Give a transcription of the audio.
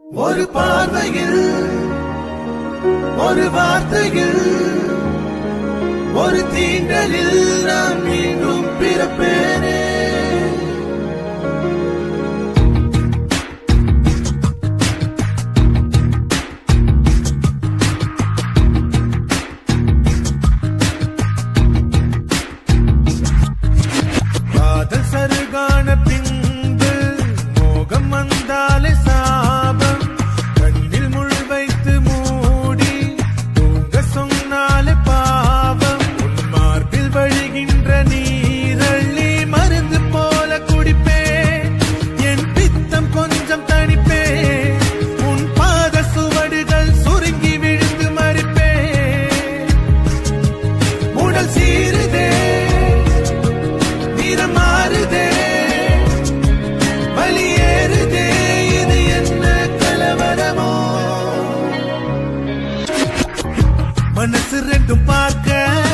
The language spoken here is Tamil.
ஒரு பார்வையில் ஒரு வார்த்தையில் ஒரு தீண்டலில் நான் மீண்டும் பிறப்பேனே காதல் சருகான பின்பு மோகம் வந்தாலே சாபம் கண்ணில் முள் வைத்து மூடி தூங்க சொன்னாலே பாவம் உன் மார்பில் வழிகின்ற நீரள்ளி மருந்து போல குடிப்பேன் என் பித்தம் கொஞ்சம் தணிப்பேன் உன் பாத சுவடுகள் சுருங்கி விழுந்து மறிப்பேன் உடல் சீருதே நிறம் மாறுதே வலியேறுதே இது என்ன கலவரமோ மனசு ரெண்டும் பார்க்க